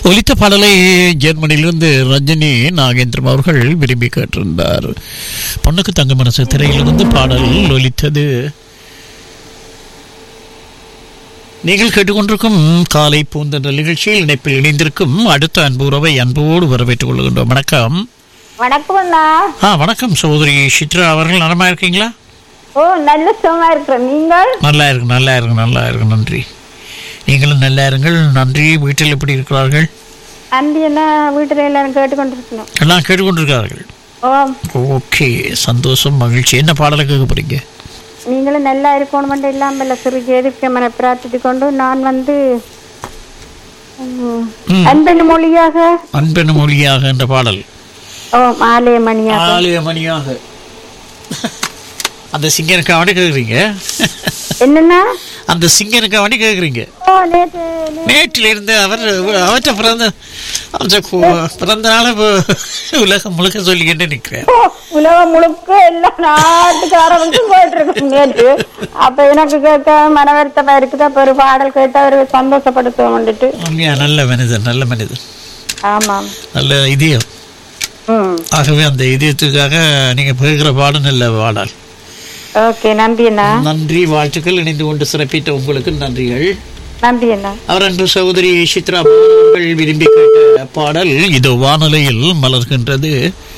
ஒலித்த பாடலை ஜெர்மனியிலிருந்து ரஜினி நாகேந்திரம் அவர்கள் விரும்பி கேட்டிருந்தார் பொண்ணுக்கு தங்க மனசு திரையிலிருந்து பாடல் ஒலித்தது நீங்கள் கேட்டுக்கொண்டிருக்கும் காலை பூந்தன்ற நிகழ்ச்சியில் இணைப்பில் இணைந்திருக்கும் அடுத்த அன்பு உறவை அன்போடு வரவேற்றுக் கொள்கின்றோம் வணக்கம் வணக்கம் அண்ணா ஆ வணக்கம் சகோதரி சித்ரா அவர்கள் நலமா இருக்கீங்களா ஓ நல்ல சுகமா இருக்கிறேன் நீங்கள் நல்லா இருக்கு நல்லா இருக்கு நல்லா இருக்கு நன்றி நீங்களும் நல்லா இருங்கள் நன்றி வீட்டில் எப்படி இருக்கிறார்கள் அந்தி என்ன வீட்டுல எல்லாரும் கேட்டுக்கொண்டிருக்கணும் எல்லாம் கேட்டுக்கொண்டிருக்கிறார்கள் ஓ ஓகே சந்தோஷம் மகிழ்ச்சி என்ன பாடலை கேட்க போறீங்க நீங்களும் நல்லா இருக்கணும் இல்லாமல் சிறு எதிர்க்கமனை பிரார்த்தித்து கொண்டு நான் வந்து ம், ம். அன்பின் மொழியாக அன்பென மொழியாக என்ற பாடல் ஓ ஆலய மணியாக ஆலய மணியாக அந்த சிங்கனுக்கு அவனே கேக்குறீங்க என்னன்னா அந்த சிங்கனுக்கு அவனே கேக்குறீங்க ஓ நேற்று நே- நேற்றில் இருந்து அவர் அவற்றை பிறந்த அவற்றை கு- பிறந்த நாள உலகம் முழுக்க சொல்லிக்கிட்டு நிற்கிறேன் ஓ, உலகம் முழுக்க எல்லா நாட்டுக்காரங்களுக்கும் போயிட்டு இருக்கு நேற்று அப்ப எனக்கு கேட்க மனவருத்தமா இருக்குது அப்ப ஒரு பாடல் கேட்டு அவரு சந்தோஷப்படுத்த வந்துட்டு உண்மையா நல்ல மனிதன் நல்ல மனிதன் ஆமாம் நல்ல இதயம் ம் ஆகவே அந்த இதயத்துக்காக நீங்க கேட்கிற பாடம் நல்ல பாடல் ஓகே நன்றி அண்ணா நன்றி வாழ்த்துக்கள் இணைந்து கொண்டு சிறப்பித்த உங்களுக்கு நன்றிகள் நன்றி அண்ணா அவர் அன்பு சகோதரி சித்ரா அவர்கள் விரும்பி கேட்ட பாடல் இதோ வானொலியில் மலர்கின்றது